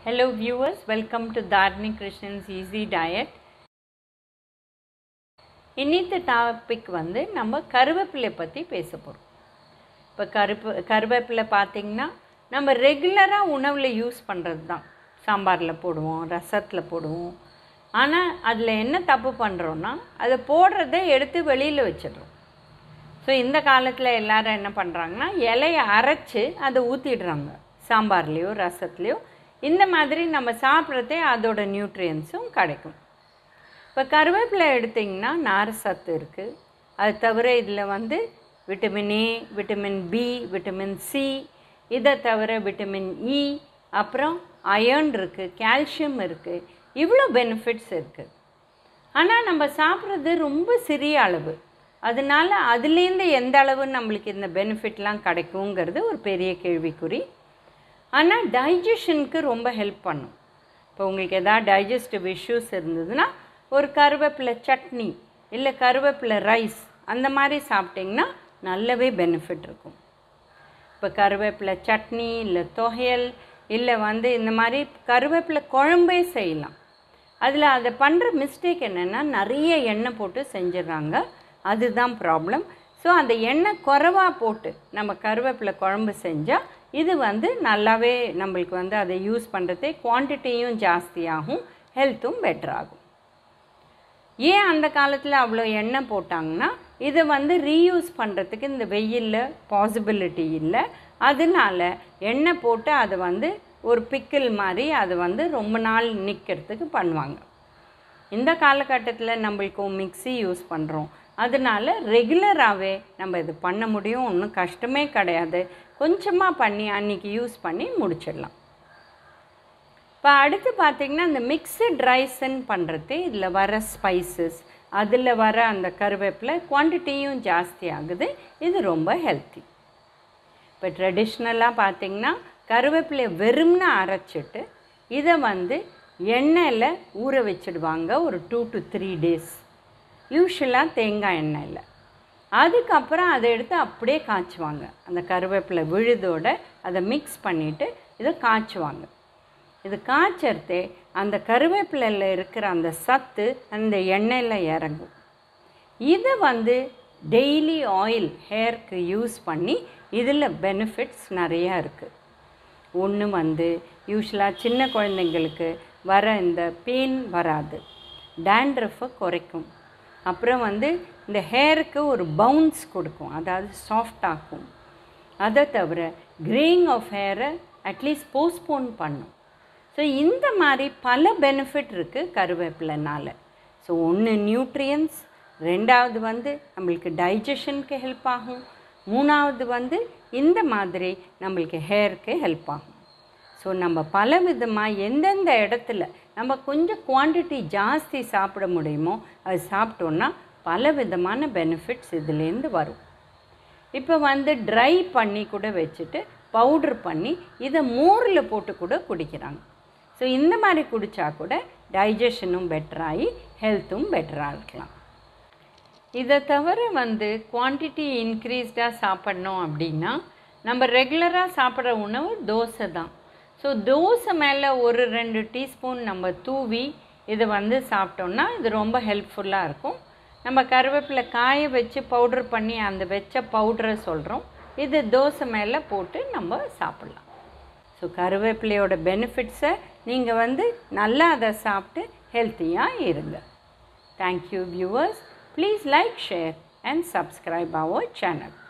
Hello viewers, welcome to Dharni Krishnan's Easy Diet. இன்னித்த topic வந்து நம்ம கருவேப்பிலை பற்றி பேச போகிறோம் இப்போ கருப்பு கருவேப்பிலை பார்த்திங்கன்னா நம்ம ரெகுலராக உணவில் யூஸ் பண்ணுறது தான் சாம்பாரில் போடுவோம் ரசத்தில் போடுவோம் ஆனால் அதில் என்ன தப்பு பண்ணுறோன்னா அதை போடுறத எடுத்து வெளியில் வச்சிடுறோம் ஸோ இந்த காலத்தில் எல்லாரும் என்ன பண்ணுறாங்கன்னா இலையை அரைச்சி அதை ஊற்றிடுறாங்க சாம்பார்லேயோ ரசத்துலேயோ இந்த மாதிரி நம்ம சாப்பிட்றதே அதோட நியூட்ரியன்ஸும் கிடைக்கும் இப்போ கருவேப்பிலை எடுத்திங்கன்னா நார் சத்து இருக்குது அது தவிர இதில் வந்து vitamin A vitamin B vitamin C இதை தவிர விட்டமின் இ அப்புறம் அயர்ன் இருக்குது கால்சியம் இருக்குது இவ்வளோ பெனிஃபிட்ஸ் இருக்குது ஆனால் நம்ம சாப்பிட்றது ரொம்ப சிறிய அளவு அதனால அதுலேருந்து எந்த அளவு நம்மளுக்கு இந்த பெனிஃபிட்லாம் கிடைக்குங்கிறது ஒரு பெரிய கேள்விக்குறி ஆனால் டைஜஷனுக்கு ரொம்ப ஹெல்ப் பண்ணும் இப்போ உங்களுக்கு எதாவது டைஜஸ்டிவ் இஷ்யூஸ் இருந்ததுன்னா ஒரு கருவேப்பிலை சட்னி இல்லை கருவேப்பிலை ரைஸ் அந்த மாதிரி சாப்பிட்டிங்கன்னா நல்லாவே பெனிஃபிட் இருக்கும் இப்போ கருவேப்பிலை சட்னி இல்லை தொகையல் இல்லை வந்து இந்த மாதிரி கருவேப்பிலை குழம்பே செய்யலாம் அதில் அதை பண்ணுற மிஸ்டேக் என்னென்னா நிறைய எண்ணெய் போட்டு செஞ்சிடுறாங்க அதுதான் ப்ராப்ளம் ஸோ அந்த எண்ணெய் குறைவாக போட்டு நம்ம கருவேப்பிலை குழம்பு செஞ்சால் இது வந்து நல்லாவே நம்மளுக்கு வந்து அதை யூஸ் பண்ணுறதே குவான்டிட்டியும் ஜாஸ்தியாகும் ஹெல்த்தும் பெட்டர் ஆகும் ஏன் அந்த காலத்தில் அவ்வளோ எண்ணெய் போட்டாங்கன்னா இதை வந்து ரீயூஸ் பண்ணுறதுக்கு இந்த வெயிலில் பாசிபிலிட்டி இல்லை அதனால எண்ணெய் போட்டு அதை வந்து ஒரு பிக்கிள் மாதிரி அதை வந்து ரொம்ப நாள் நிற்கிறதுக்கு பண்ணுவாங்க இந்த காலகட்டத்தில் நம்மளுக்கு மிக்சி யூஸ் பண்ணுறோம் அதனால ரெகுலராகவே நம்ம இது பண்ண முடியும் ஒன்றும் கஷ்டமே கிடையாது கொஞ்சமாக பண்ணி அன்றைக்கி யூஸ் பண்ணி முடிச்சிடலாம் இப்போ அடுத்து பார்த்திங்கன்னா இந்த மிக்சட் ரைஸ்ன்னு பண்ணுறது இதில் வர ஸ்பைசஸ் அதில் வர அந்த கருவேப்பிலை குவான்டிட்டியும் ஜாஸ்தி ஆகுது இது ரொம்ப ஹெல்த்தி இப்போ ட்ரெடிஷ்னலாக பார்த்திங்கன்னா கருவேப்பிலையை வெறும்னு அரைச்சிட்டு இதை வந்து எண்ணெயில் ஊற வச்சிடுவாங்க ஒரு டூ டு த்ரீ டேஸ் யூஸ்வலாக தேங்காய் எண்ணெயில் அதுக்கப்புறம் அதை எடுத்து அப்படியே காய்ச்சுவாங்க அந்த கருவேப்பிலை விழுதோட அதை மிக்ஸ் பண்ணிவிட்டு இதை காய்ச்சுவாங்க இது காய்ச்சறதே அந்த கருவேப்பிலையில் இருக்கிற அந்த சத்து அந்த எண்ணெயில் இறங்கும் இதை வந்து டெய்லி ஆயில் ஹேருக்கு யூஸ் பண்ணி இதில் பெனிஃபிட்ஸ் நிறையா இருக்குது ஒன்று வந்து யூஸ்வலாக சின்ன குழந்தைங்களுக்கு வர இந்த பெயின் வராது டேண்ட்ரஃபை குறைக்கும் அப்புறம் வந்து இந்த ஹேருக்கு ஒரு பவுன்ஸ் கொடுக்கும் அதாவது சாஃப்ட் ஆக்கும் அதை தவிர கிரேயிங் ஆஃப் ஹேரை அட்லீஸ்ட் போஸ்ட்போன் பண்ணும் ஸோ இந்த மாதிரி பல பெனிஃபிட் இருக்குது கருவேப்பிலைனால் ஸோ ஒன்று நியூட்ரியன்ஸ் ரெண்டாவது வந்து நம்மளுக்கு டைஜஷனுக்கு ஹெல்ப் ஆகும் மூணாவது வந்து இந்த மாதிரி நம்மளுக்கு ஹேருக்கு ஹெல்ப் ஆகும் ஸோ நம்ம பல விதமாக எந்தெந்த இடத்துல நம்ம கொஞ்சம் குவான்டிட்டி ஜாஸ்தி சாப்பிட முடியுமோ அது சாப்பிட்டோன்னா பல விதமான பெனிஃபிட்ஸ் இதுலேருந்து வரும் இப்போ வந்து ட்ரை பண்ணி கூட வச்சுட்டு பவுட்ரு பண்ணி இதை மோரில் போட்டு கூட குடிக்கிறாங்க ஸோ இந்த மாதிரி குடித்தா கூட டைஜஷனும் பெட்டராகி ஹெல்த்தும் பெட்டராக இருக்கலாம் இதை தவிர வந்து குவான்டிட்டி இன்க்ரீஸ்டாக சாப்பிட்ணும் அப்படின்னா நம்ம ரெகுலராக சாப்பிட்ற உணவு தோசை தான் ஸோ தோசை மேலே ஒரு ரெண்டு டீஸ்பூன் நம்ம தூவி இதை வந்து சாப்பிட்டோம்னா இது ரொம்ப ஹெல்ப்ஃபுல்லாக இருக்கும் நம்ம கருவேப்பிலை காய வச்சு பவுட்ரு பண்ணி அந்த வச்ச பவுட்ரை சொல்கிறோம் இது தோசை மேலே போட்டு நம்ம சாப்பிட்லாம் ஸோ கருவேப்பிலையோட பெனிஃபிட்ஸை நீங்கள் வந்து நல்லா அதை சாப்பிட்டு ஹெல்த்தியாக இருங்க thank you viewers please like share and subscribe our channel